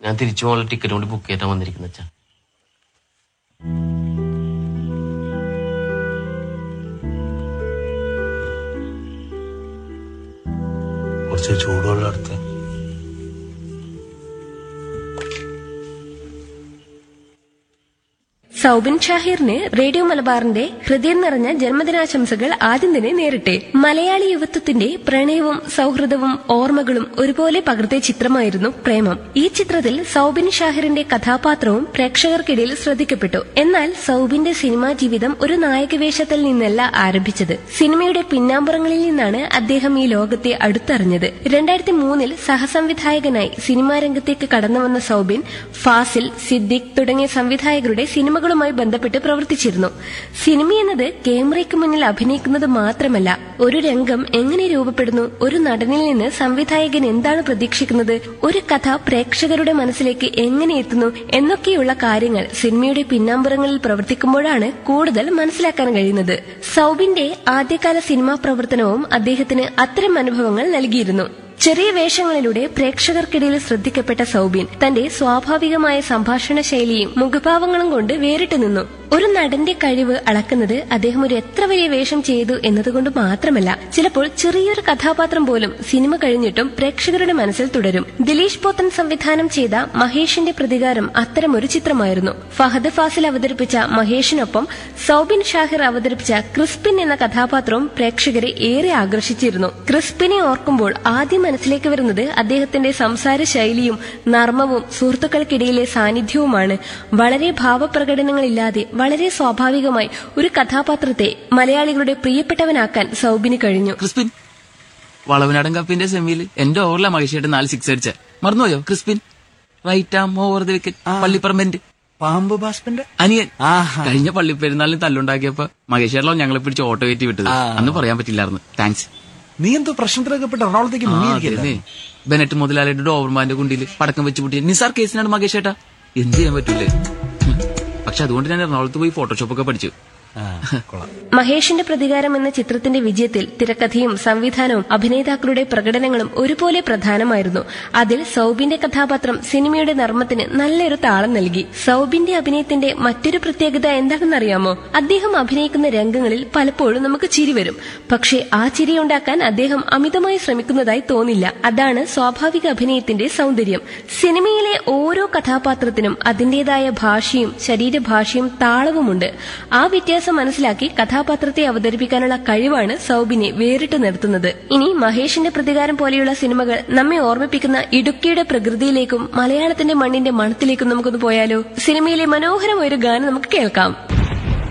ഞാൻ തിരിച്ചു പോകാനുള്ള ടിക്കറ്റ് കൂടി ബുക്ക് ചെയ്തിട്ടാ വന്നിരിക്കുന്ന അച്ഛാ കുറച്ച് ചൂടുവെള്ളം എടുത്ത് സൗബിൻ ഷാഹിറിന് റേഡിയോ മലബാറിന്റെ ഹൃദയം നിറഞ്ഞ ജന്മദിനാശംസകൾ ആദ്യം തന്നെ നേരിട്ടെ മലയാളി യുവത്വത്തിന്റെ പ്രണയവും സൗഹൃദവും ഓർമ്മകളും ഒരുപോലെ പകർത്തിയ ചിത്രമായിരുന്നു പ്രേമം ഈ ചിത്രത്തിൽ സൗബിൻ ഷാഹിറിന്റെ കഥാപാത്രവും പ്രേക്ഷകർക്കിടയിൽ ശ്രദ്ധിക്കപ്പെട്ടു എന്നാൽ സൗബിന്റെ സിനിമാ ജീവിതം ഒരു നായകവേഷത്തിൽ നിന്നല്ല ആരംഭിച്ചത് സിനിമയുടെ പിന്നാമ്പുറങ്ങളിൽ നിന്നാണ് അദ്ദേഹം ഈ ലോകത്തെ അടുത്തറിഞ്ഞത് രണ്ടായിരത്തി മൂന്നിൽ സഹസംവിധായകനായി സിനിമാ രംഗത്തേക്ക് കടന്നുവന്ന സൗബിൻ ഫാസിൽ സിദ്ദിഖ് തുടങ്ങിയ സംവിധായകരുടെ സിനിമകളുമായി ബന്ധപ്പെട്ട് പ്രവർത്തിച്ചിരുന്നു സിനിമ എന്നത് ക്യാമറയ്ക്ക് മുന്നിൽ അഭിനയിക്കുന്നത് മാത്രമല്ല ഒരു രംഗം എങ്ങനെ രൂപപ്പെടുന്നു ഒരു നടനിൽ നിന്ന് സംവിധായകൻ എന്താണ് പ്രതീക്ഷിക്കുന്നത് ഒരു കഥ പ്രേക്ഷകരുടെ മനസ്സിലേക്ക് എങ്ങനെ എത്തുന്നു എന്നൊക്കെയുള്ള കാര്യങ്ങൾ സിനിമയുടെ പിന്നാമ്പുറങ്ങളിൽ പ്രവർത്തിക്കുമ്പോഴാണ് കൂടുതൽ മനസ്സിലാക്കാൻ കഴിയുന്നത് സൗബിന്റെ ആദ്യകാല സിനിമാ പ്രവർത്തനവും അദ്ദേഹത്തിന് അത്തരം അനുഭവങ്ങൾ നൽകിയിരുന്നു ചെറിയ വേഷങ്ങളിലൂടെ പ്രേക്ഷകർക്കിടയിൽ ശ്രദ്ധിക്കപ്പെട്ട സൗബിൻ തന്റെ സ്വാഭാവികമായ സംഭാഷണ ശൈലിയും മുഖഭാവങ്ങളും കൊണ്ട് വേറിട്ടു നിന്നു ഒരു നടന്റെ കഴിവ് അളക്കുന്നത് അദ്ദേഹം ഒരു എത്ര വലിയ വേഷം ചെയ്തു എന്നതുകൊണ്ട് മാത്രമല്ല ചിലപ്പോൾ ചെറിയൊരു കഥാപാത്രം പോലും സിനിമ കഴിഞ്ഞിട്ടും പ്രേക്ഷകരുടെ മനസ്സിൽ തുടരും ദിലീഷ് പോത്തൻ സംവിധാനം ചെയ്ത മഹേഷിന്റെ പ്രതികാരം അത്തരമൊരു ചിത്രമായിരുന്നു ഫഹദ് ഫാസിൽ അവതരിപ്പിച്ച മഹേഷിനൊപ്പം സൗബിൻ ഷാഹിർ അവതരിപ്പിച്ച ക്രിസ്പിൻ എന്ന കഥാപാത്രവും പ്രേക്ഷകരെ ഏറെ ആകർഷിച്ചിരുന്നു ക്രിസ്പിനെ ഓർക്കുമ്പോൾ ആദ്യം മനസ്സിലേക്ക് വരുന്നത് അദ്ദേഹത്തിന്റെ സംസാര ശൈലിയും നർമ്മവും സുഹൃത്തുക്കൾക്കിടയിലെ സാന്നിധ്യവുമാണ് വളരെ ഭാവപ്രകടനങ്ങളില്ലാതെ വളരെ സ്വാഭാവികമായി ഒരു കഥാപാത്രത്തെ മലയാളികളുടെ പ്രിയപ്പെട്ടവനാക്കാൻ സൗബിന് കഴിഞ്ഞു ക്രിസ്പിൻ വളവനാടൻ കപ്പിന്റെ സെമിയിൽ എന്റെ ഓവറിലെ മഹേഷിയായിട്ട് നാല് സിക്സ് അടിച്ച മറന്നുപോയോ Crispin right arm over the wicket പള്ളിപ്പറമ്പന്റെ പാമ്പ് ബാസ്പന്റെ അനിയൻ ആഹാ. കഴിഞ്ഞ പള്ളിപ്പെരുന്നാളിന് തല്ലുണ്ടാക്കിയപ്പോ മഹേഷിയാണല്ലോ ഞങ്ങളെ പിടിച്ച് ഓട്ടോ കയറ്റി വിട്ടത് ആ. അന്ന് പറയാൻ പറ്റില്ലായിരുന്നു താങ്ക്സ് നീ എന്തോ പ്രശ്നത്തിലൊക്കെ പെട്ട് എറണാകുളത്തേക്ക് ആ, മുങ്ങിയിരിക്കില്ല അതേന്നെ. ബെനറ്റ് മുതലാളിയുടെ ഡോവർമാന്റെ കുണ്ടിയിൽ പടക്കം വെച്ച് പൂട്ടിയ നിസാർ കേസിനാണ് മകേഷ് ഏട്ടാ എന്ത് ചെയ്യാൻ പറ്റൂലേ ഹും. പക്ഷെ അതുകൊണ്ട് ഞാൻ എറണാകുളത്ത് പോയി ഫോട്ടോഷോപ്പ് ഒക്കെ പഠിച്ചു കൊള്ളാം മഹേഷിന്റെ പ്രതികാരം എന്ന ചിത്രത്തിന്റെ വിജയത്തിൽ തിരക്കഥയും സംവിധാനവും അഭിനേതാക്കളുടെ പ്രകടനങ്ങളും ഒരുപോലെ പ്രധാനമായിരുന്നു അതിൽ സൗബിന്റെ കഥാപാത്രം സിനിമയുടെ നർമ്മത്തിന് നല്ലൊരു താളം നൽകി സൗബിന്റെ അഭിനയത്തിന്റെ മറ്റൊരു പ്രത്യേകത എന്താണെന്നറിയാമോ അദ്ദേഹം അഭിനയിക്കുന്ന രംഗങ്ങളിൽ പലപ്പോഴും നമുക്ക് ചിരി വരും പക്ഷേ ആ ചിരി ഉണ്ടാക്കാൻ അദ്ദേഹം അമിതമായി ശ്രമിക്കുന്നതായി തോന്നില്ല അതാണ് സ്വാഭാവിക അഭിനയത്തിന്റെ സൗന്ദര്യം സിനിമയിലെ ഓരോ കഥാപാത്രത്തിനും അതിന്റേതായ ഭാഷയും ശരീരഭാഷയും താളവുമുണ്ട് ആ വ്യത്യാസം മനസ്സിലാക്കി കഥാപാത്രത്തെ അവതരിപ്പിക്കാനുള്ള കഴിവാണ് സൗബിനെ വേറിട്ട് നിർത്തുന്നത് ഇനി മഹേഷിന്റെ പ്രതികാരം പോലെയുള്ള സിനിമകൾ നമ്മെ ഓർമ്മിപ്പിക്കുന്ന ഇടുക്കിയുടെ പ്രകൃതിയിലേക്കും മലയാളത്തിന്റെ മണ്ണിന്റെ മണത്തിലേക്കും നമുക്കൊന്ന് പോയാലോ സിനിമയിലെ മനോഹരമായ ഒരു ഗാനം നമുക്ക് കേൾക്കാം